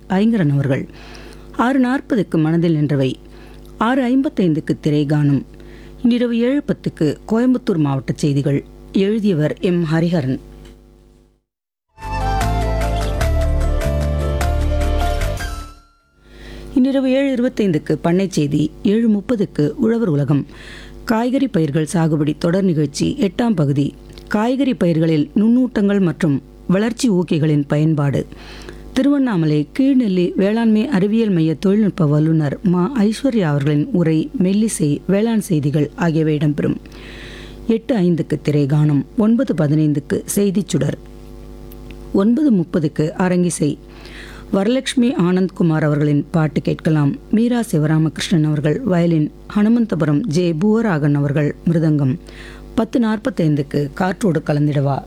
ஐங்கரன் அவர்கள் ஆறு நாற்பதுக்கு மனதில் நின்றவை ஆறு ஐம்பத்தைந்துக்கு திரைகாணும் இன்றிரவு ஏழு பத்துக்கு கோயம்புத்தூர் மாவட்ட செய்திகள் எழுதியவர் எம் ஹரிஹரன் இன்றிரவு ஏழு இருபத்தைந்துக்கு பண்ணை செய்தி ஏழு முப்பதுக்கு உழவர் உலகம் காய்கறி பயிர்கள் சாகுபடி தொடர் நிகழ்ச்சி எட்டாம் பகுதி காய்கறி பயிர்களில் நுண்ணூட்டங்கள் மற்றும் வளர்ச்சி ஊக்கிகளின் பயன்பாடு திருவண்ணாமலை கீழ்நெல்லி வேளாண்மை அறிவியல் மைய தொழில்நுட்ப வல்லுநர் மா ஐஸ்வர்யா அவர்களின் உரை மெல்லிசை வேளாண் செய்திகள் ஆகியவை இடம்பெறும் எட்டு ஐந்துக்கு திரைகாணும் ஒன்பது பதினைந்துக்கு செய்திச் சுடர் ஒன்பது முப்பதுக்கு அரங்கிசை வரலட்சுமி ஆனந்த்குமார் அவர்களின் பாட்டு கேட்கலாம் மீரா சிவராமகிருஷ்ணன் அவர்கள் வயலின் ஹனுமந்தபுரம் ஜே பூவராகன் அவர்கள் மிருதங்கம் பத்து நாற்பத்தைந்துக்கு காற்றோடு கலந்திடவா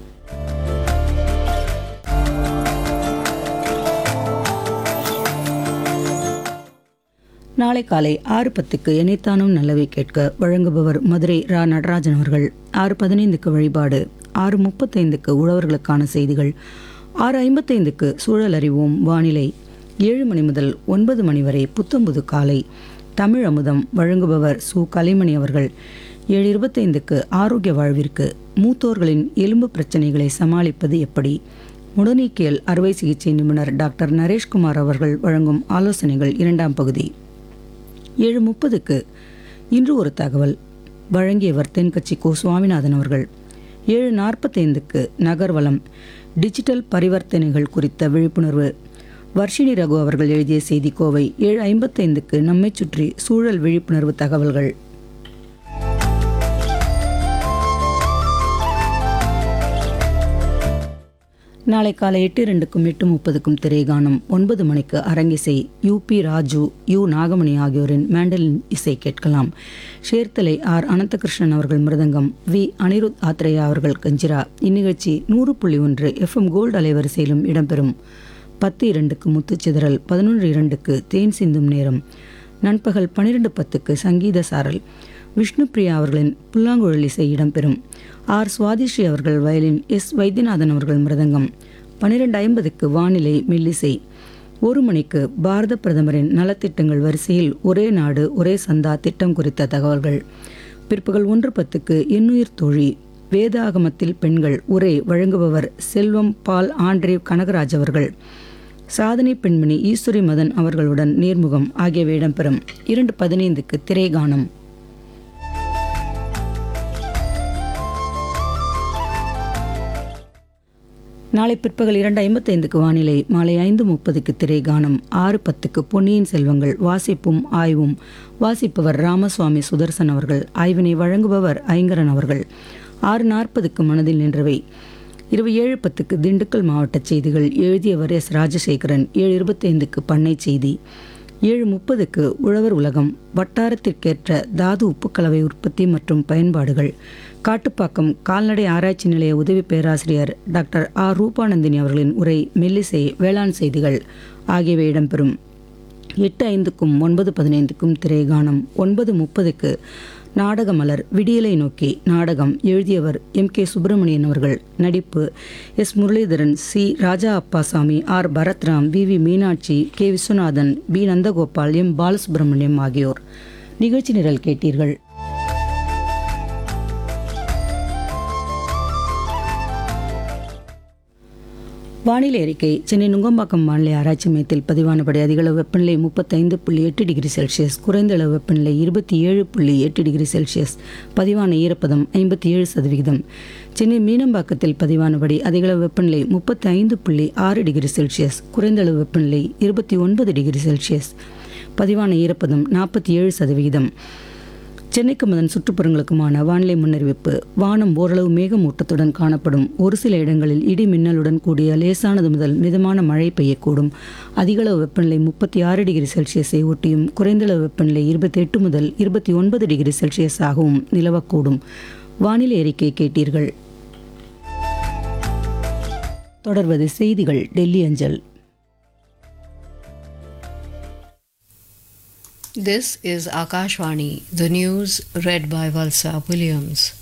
நாளை காலை ஆறு பத்துக்கு இணைத்தானும் நல்லவை கேட்க வழங்குபவர் மதுரை ரா நடராஜன் அவர்கள் ஆறு பதினைந்துக்கு வழிபாடு ஆறு முப்பத்தைந்துக்கு உழவர்களுக்கான செய்திகள் ஆறு ஐம்பத்தைந்துக்கு சூழல் அறிவோம் வானிலை ஏழு மணி முதல் ஒன்பது மணி வரை புத்தம்புது காலை தமிழ் அமுதம் வழங்குபவர் சு கலைமணி அவர்கள் ஏழு இருபத்தைந்துக்கு ஆரோக்கிய வாழ்விற்கு மூத்தோர்களின் எலும்பு பிரச்சனைகளை சமாளிப்பது எப்படி முடநீக்கியல் அறுவை சிகிச்சை நிபுணர் டாக்டர் நரேஷ்குமார் அவர்கள் வழங்கும் ஆலோசனைகள் இரண்டாம் பகுதி ஏழு முப்பதுக்கு இன்று ஒரு தகவல் வழங்கியவர் தென்கட்சி கோ சுவாமிநாதன் அவர்கள் ஏழு நாற்பத்தைந்துக்கு நகர்வலம் டிஜிட்டல் பரிவர்த்தனைகள் குறித்த விழிப்புணர்வு வர்ஷினி ரகு அவர்கள் எழுதிய செய்தி கோவை ஏழு ஐம்பத்தைந்துக்கு நம்மைச் சுற்றி சூழல் விழிப்புணர்வு தகவல்கள் நாளை காலை எட்டு இரண்டுக்கும் எட்டு முப்பதுக்கும் திரைகாணும் ஒன்பது மணிக்கு அரங்கிசை U P Raju U Nagamani ஆகியோரின் மேண்டலின் இசை கேட்கலாம் சேர்த்தலை ஆர் அனந்தகிருஷ்ணன் அவர்கள் மிருதங்கம் வி அனிருத் ஆத்ரேயா அவர்கள் கஞ்சிரா இந்நிகழ்ச்சி நூறு புள்ளி ஒன்று எஃப்எம் கோல்டு அலைவரிசையிலும் இடம்பெறும் பத்து இரண்டுக்கு முத்துச்சிதறல் பதினொன்று இரண்டுக்கு தேன் சிந்தும் நேரம் நண்பகல் பன்னிரெண்டு பத்துக்கு சங்கீத சாரல் விஷ்ணுபிரியா அவர்களின் புல்லாங்குழல் இசை இடம்பெறும் ஆர் சுவாதிஸ்ரீ அவர்கள் வயலின் எஸ் வைத்தியநாதன் அவர்கள் மிருதங்கம் பன்னிரெண்டு ஐம்பதுக்கு வானிலை மெல்லிசை ஒரு மணிக்கு பாரத பிரதமரின் நலத்திட்டங்கள் வரிசையில் ஒரே நாடு ஒரே சந்தா திட்டம் குறித்த தகவல்கள் பிற்பகல் ஒன்று பத்துக்கு எண்ணுயிர் தோழி வேதாகமத்தில் பெண்கள் உரை வழங்குபவர் செல்வம் பால் ஆண்ட்ரேவ் கனகராஜ் அவர்கள் சாதனை பெண்மணி ஈஸ்வரி மதன் அவர்களுடன் நேர்முகம் ஆகியவை இடம்பெறும் இரண்டு பதினைந்துக்கு திரைகானம் நாளை பிற்பகல் இரண்டு ஐம்பத்தைந்துக்கு வானிலை மாலை ஐந்து முப்பதுக்கு திரைகானம் ஆறு பத்துக்கு பொன்னியின் செல்வங்கள் வாசிப்பும் ஆய்வும் வாசிப்பவர் ராமசுவாமி சுதர்சன் அவர்கள் ஆய்வினை வழங்குபவர் ஐங்கரன் அவர்கள் ஆறு நாற்பதுக்கு மனதில் நின்றவை இரவு ஏழு பத்துக்கு திண்டுக்கல் மாவட்ட செய்திகள் எழுதியவர் எஸ் ராஜசேகரன் ஏழு இருபத்தைந்துக்கு பண்ணை செய்தி ஏழு முப்பதுக்கு உழவர் உலகம் வட்டாரத்திற்கேற்ற தாது உப்புக்கலவை உற்பத்தி மற்றும் பயன்பாடுகள் காட்டுப்பாக்கம் கால்நடை ஆராய்ச்சி நிலைய உதவி பேராசிரியர் டாக்டர் ஆர் ரூபானந்தினி அவர்களின் உரை மெல்லிசை வேளாண் செய்திகள் ஆகியவை இடம்பெறும் எட்டு ஐந்துக்கும் ஒன்பது பதினைந்துக்கும் திரைகானம் ஒன்பது முப்பதுக்கு நாடக மலர் விடியலை நோக்கி நாடகம் எழுதியவர் எம் கே சுப்பிரமணியன் அவர்கள் நடிப்பு S Muralidharan C Raja Appasamy R Bharathram V V Meenakshi K Viswanathan B Nandagopal M Balasubramaniam ஆகியோர் நிகழ்ச்சி நிரல் கேட்டீர்கள் வானிலை அறிக்கை சென்னை நுங்கம்பாக்கம் வானிலை ஆராய்ச்சி மையத்தில் பதிவானபடி அதிகளவு வெப்பநிலை முப்பத்தைந்து புள்ளி எட்டு டிகிரி செல்சியஸ் குறைந்த அளவு வெப்பநிலை இருபத்தி ஏழு புள்ளி எட்டு டிகிரி செல்சியஸ் பதிவான ஈரப்பதம் ஐம்பத்தி ஏழு சதவிகிதம் சென்னை மீனம்பாக்கத்தில் பதிவானபடி அதிகளவு வெப்பநிலை முப்பத்தி ஐந்து புள்ளி ஆறு டிகிரி செல்சியஸ் குறைந்த அளவு வெப்பநிலை இருபத்தி ஒன்பது டிகிரி செல்சியஸ் பதிவான ஈரப்பதம் நாற்பத்தி ஏழு சதவிகிதம் சென்னைக்கும் அதன் சுற்றுப்புறங்களுக்குமான வானிலை முன்னறிவிப்பு வானம் ஓரளவு மேகமூட்டத்துடன் காணப்படும் ஒரு சில இடங்களில் இடி மின்னலுடன் கூடிய லேசானது முதல் மிதமான மழை பெய்யக்கூடும் அதிகளவு வெப்பநிலை முப்பத்தி ஆறு டிகிரி செல்சியஸை ஒட்டியும் குறைந்தளவு வெப்பநிலை இருபத்தி எட்டு முதல் இருபத்தி ஒன்பது டிகிரி செல்சியஸ் ஆகவும் நிலவக்கூடும் வானிலை அறிக்கை கேட்டீர்கள் தொடர்வது செய்திகள் டெல்லி அஞ்சல் This is Akashvani, the news read by Valsa Williams.